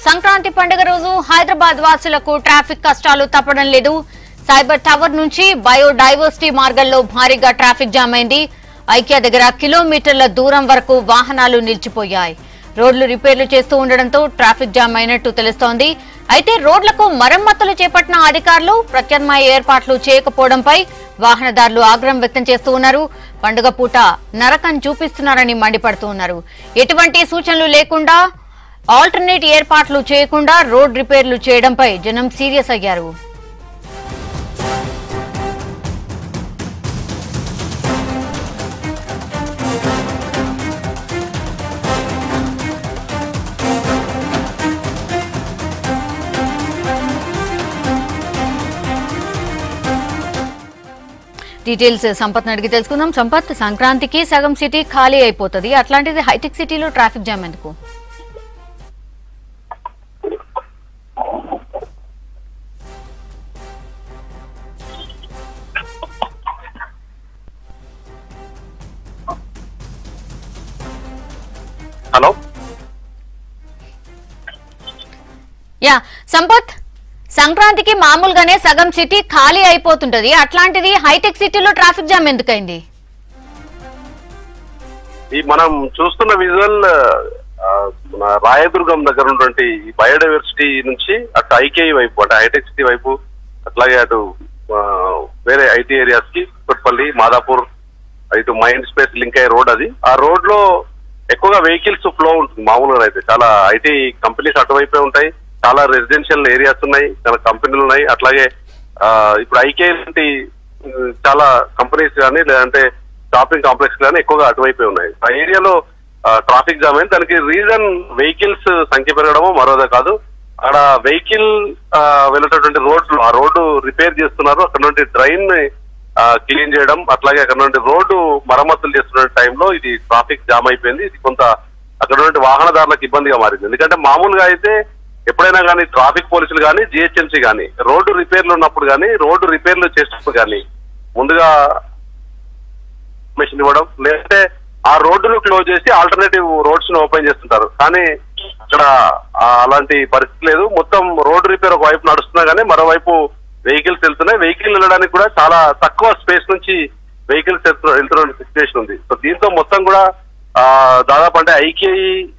సంక్రాంతి పండుగ రోజు హైదరాబాద్ వాసులకు ట్రాఫిక్ కష్టాలు తప్పడం లేదు సైబర్ టవర్ నుంచి బయోడైవర్సిటీ మార్గంలో భారీగా ట్రాఫిక్ జామ్ అయింది ఐక్య దగ్గర కిలోమీటర్ల దూరం వరకు వాహనాలు నిలిచిపోయాయి రోడ్లు రిపేర్లు చేస్తూ ఉండడంతో ట్రాఫిక్ జామ్ అయినట్టు తెలుస్తోంది అయితే రోడ్లకు మరమ్మతులు చేపట్టిన అధికారులు ప్రత్యామ్నాయ ఏర్పాట్లు చేయకపోవడంపై వాహనదారులు ఆగ్రహం వ్యక్తం చేస్తూ ఉన్నారు పండుగ పూట నరకం చూపిస్తున్నారని మండిపడుతూ ఉన్నారు ఎటువంటి సూచనలు లేకుండా ఆల్టర్నేట్ ఏర్పాట్లు చేయకుండా రోడ్ రిపేర్లు చేయడంపై జనం సీరియస్ అయ్యారు డీటెయిల్స్ సంపత్ అడిగి తెలుసుకుందాం సంపత్ సంక్రాంతికి సగం సిటీ ఖాళీ అయిపోతుంది అట్లాంటిది హైటెక్ సిటీలో ట్రాఫిక్ జామ్ ఎందుకు హలో యా సంపత్ సంక్రాంతికి మామూలుగానే సగం సిటీ ఖాళీ అయిపోతుంటది అట్లాంటిది హైటెక్ సిటీలో ట్రాఫిక్ జామ్ ఎందుకైంది ఈ మనం చూస్తున్న విజువల్ ఆ, మన రాయదుర్గం దగ్గర ఉన్నటువంటి ఈ బయోడైవర్సిటీ నుంచి అటు ఐకేఈ వైపు అంటే హైటెక్ సిటీ వైపు అట్లాగే అటు ఆ, వేరే ఐటీ ఏరియాస్ కి కొట్పల్లి మాదాపూర్ ఇటు మైండ్ స్పేస్ లింక్ అయ్యే రోడ్ అది ఆ రోడ్ లో ఎక్కువగా వెహికల్స్ ఫ్లో ఉంటుంది మామూలుగా అయితే చాలా ఐటీ కంపెనీస్ అటువైపే ఉంటాయి చాలా రెసిడెన్షియల్ ఏరియాస్ ఉన్నాయి చాలా కంపెనీలు ఉన్నాయి అట్లాగే ఆ, ఇప్పుడు ఐకే లాంటి ఉమ్, చాలా కంపెనీస్ కానీ లేదంటే షాపింగ్ కాంప్లెక్స్ కానీ ఎక్కువగా అటువైపే ఉన్నాయి ఆ ఏరియాలో ట్రాఫిక్ జామ్ అయింది దానికి రీజన్ వెహికల్స్ సంఖ్య పెరగడమో మరోదే కాదు అక్కడ వెహికల్ వెళ్ళేటటువంటి రోడ్లు ఆ రోడ్డు రిపేర్ చేస్తున్నారు అక్కడ నుండి డ్రైన్ క్లీన్ చేయడం అట్లాగే అక్కడ నుండి రోడ్డు మరమ్మతులు చేస్తున్న టైంలో ఇది ట్రాఫిక్ జామ్ అయిపోయింది ఇది కొంత అక్కడ నుండి వాహనదారులకు ఇబ్బందిగా మారింది ఎందుకంటే మామూలుగా అయితే ఎప్పుడైనా కానీ ట్రాఫిక్ పోలీసులు కానీ జిహెచ్ఎంసీ కానీ రోడ్డు రిపేర్లు ఉన్నప్పుడు కానీ రోడ్డు రిపేర్లు చేసినప్పుడు కానీ ముందుగా ఇన్ఫర్మేషన్ ఇవ్వడం లేదంటే ఆ రోడ్డును క్లోజ్ చేసి ఆల్టర్నేటివ్ రోడ్స్ ను ఓపెన్ చేస్తుంటారు కానీ అక్కడ ఆ అలాంటి పరిస్థితి లేదు మొత్తం రోడ్డు రిపేర్ ఒక వైపు నడుస్తున్నా కానీ మరోవైపు వెహికల్స్ వెళ్తున్నాయి వెహికల్ వెళ్ళడానికి కూడా చాలా తక్కువ స్పేస్ నుంచి వెహికల్స్ వెళ్తున్న సిచ్యువేషన్ ఉంది సో దీంతో మొత్తం కూడా ఆ, దాదాపు అంటే ఐకే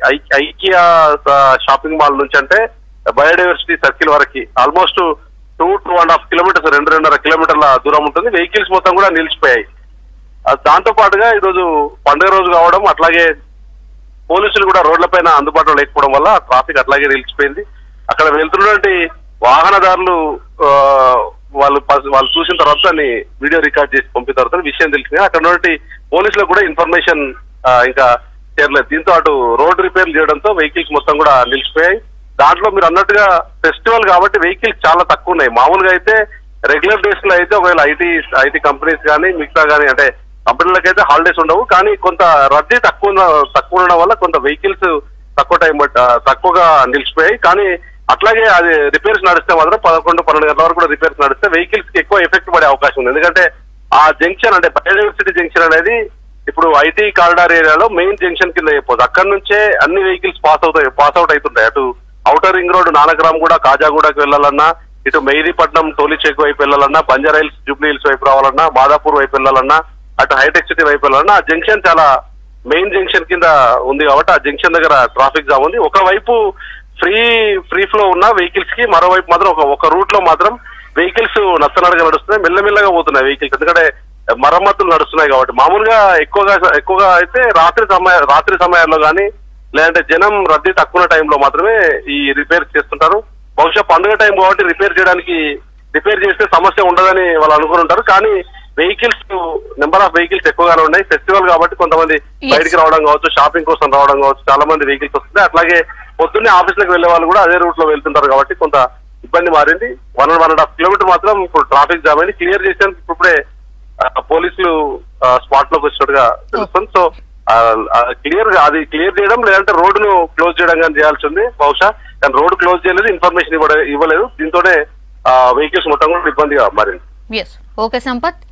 ఐకియా షాపింగ్ మాల్ నుంచి అంటే బయోడైవర్సిటీ సర్కిల్ వరకు almost two two and half kilometres రెండు రెండున్నర కిలోమీటర్ల దూరం ఉంటుంది వెహికల్స్ మొత్తం కూడా నిలిచిపోయాయి ఆ, దాంతో పాటుగా ఈరోజు పండుగ రోజు కావడం అట్లాగే పోలీసులు కూడా రోడ్లపైన అందుబాటులో లేకపోవడం వల్ల ట్రాఫిక్ అట్లాగే నిలిచిపోయింది అక్కడ వెళ్తున్నటువంటి వాహనదారులు ఆ, వాళ్ళు పస్- వాళ్ళు చూసిన తర్వాత దాన్ని వీడియో రికార్డ్ చేసి పంపిన తర్వాత విషయం తెలిసింది అక్కడ ఉన్నటువంటి పోలీసులకు కూడా ఇన్ఫర్మేషన్ ఇంకా చేరలేదు దీంతో అటు రోడ్ రిపేర్ చేయడంతో వెహికల్స్ మొత్తం కూడా నిలిచిపోయాయి దాంట్లో మీరు అన్నట్టుగా ఫెస్టివల్ కాబట్టి వెహికల్స్ చాలా తక్కువ ఉన్నాయి మామూలుగా అయితే రెగ్యులర్ డేస్ లో అయితే ఒకవేళ ఐటీ ఐటీ కంపెనీస్ కానీ మిగతా కానీ అంటే కంపెనీలకు అయితే హాలిడేస్ ఉండవు కానీ కొంత రద్దీ తక్కువ ఉన్న- తక్కువ ఉండడం వల్ల కొంత వెహికల్స్ తక్కువ టైం బట్ ఆ, తక్కువగా నిలిచిపోయాయి కానీ అట్లాగే అది రిపేర్స్ నడిస్తే మాత్రం పదకొండు పన్నెండు గంటల వరకు కూడా రిపేర్స్ నడిస్తే వెహికల్స్ కి ఎక్కువ ఎఫెక్ట్ పడే అవకాశం ఉంది ఎందుకంటే ఆ జంక్షన్ అంటే బయోడైవర్సిటీ జంక్షన్ అనేది ఇప్పుడు ఐటీ కారిడార్ ఏరియాలో మెయిన్ జంక్షన్ కింద అయిపోతుంది అక్కడ నుంచే అన్ని వెహికల్స్ పాస్ అవుతాయి పాస్ అవుట్ అవుతుంటాయి అటు ఔటర్ రింగ్ రోడ్ నానగ్రామ్ కూడా కాజాగూడకు వెళ్ళాలన్నా ఇటు మెహదీపట్నం టోలీచెక్ వైపు వెళ్ళాలన్నా బంజారా హిల్స్ జూబ్లీ హిల్స్ వైపు రావాలన్నా మాదాపూర్ వైపు వెళ్ళాలన్నా అటు హైటెక్ సిటీ వైపు వెళ్ళాలన్నా ఆ జంక్షన్ చాలా మెయిన్ జంక్షన్ కింద ఉంది కాబట్టి ఆ జంక్షన్ దగ్గర ట్రాఫిక్ జామ్ ఉంది ఒకవైపు ఫ్రీ ఫ్రీ ఫ్లో ఉన్న వెహికల్స్ కి మరోవైపు మాత్రం ఒక ఒక రూట్ లో మాత్రం వెహికల్స్ నత్తనడగా నడుస్తున్నాయి మెల్లమెల్లగా పోతున్నాయి వెహికల్స్ ఎందుకంటే మరమ్మతులు నడుస్తున్నాయి కాబట్టి మామూలుగా ఎక్కువగా ఎక్కువగా అయితే రాత్రి సమయ రాత్రి సమయాల్లో కానీ లేదంటే జనం రద్దీ తక్కువ టైంలో మాత్రమే ఈ రిపేర్ చేస్తుంటారు బహుశా పండుగ టైం కాబట్టి రిపేర్ చేయడానికి రిపేర్ చేస్తే సమస్య ఉండదని వాళ్ళు అనుకుని ఉంటారు కానీ వెహికల్స్ నెంబర్ ఆఫ్ వెహికల్స్ ఎక్కువగానే ఉన్నాయి ఫెస్టివల్ కాబట్టి కొంతమంది Yes. బయటికి రావడం కావచ్చు షాపింగ్ కోసం రావడం కావచ్చు చాలా మంది వెహికల్స్ వస్తున్నాయి అట్లాగే పొద్దున్నే ఆఫీసులకు వెళ్లే వాళ్ళు కూడా అదే రూట్ లో వెళ్తుంటారు కాబట్టి కొంత ఇబ్బంది మారింది one one and half kilometre మాత్రం ఇప్పుడు ట్రాఫిక్ జామ్ అయింది క్లియర్ చేసేందుకు ఇప్పుడే ఆ, పోలీసులు స్పాట్ లోకి వచ్చినట్టుగా తెలుస్తుంది సో క్లియర్ అది క్లియర్ చేయడం లేదంటే రోడ్డును క్లోజ్ చేయడం కానీ చేయాల్సి ఉంది బహుశా కానీ రోడ్డు క్లోజ్ చేయలేదు ఇన్ఫర్మేషన్ ఇవ్వలేదు ఇవ్వలేదు దీంతోనే వెహికల్స్ మొత్తం కూడా ఇబ్బందిగా మారింది ఎస్ ఓకే సంపత్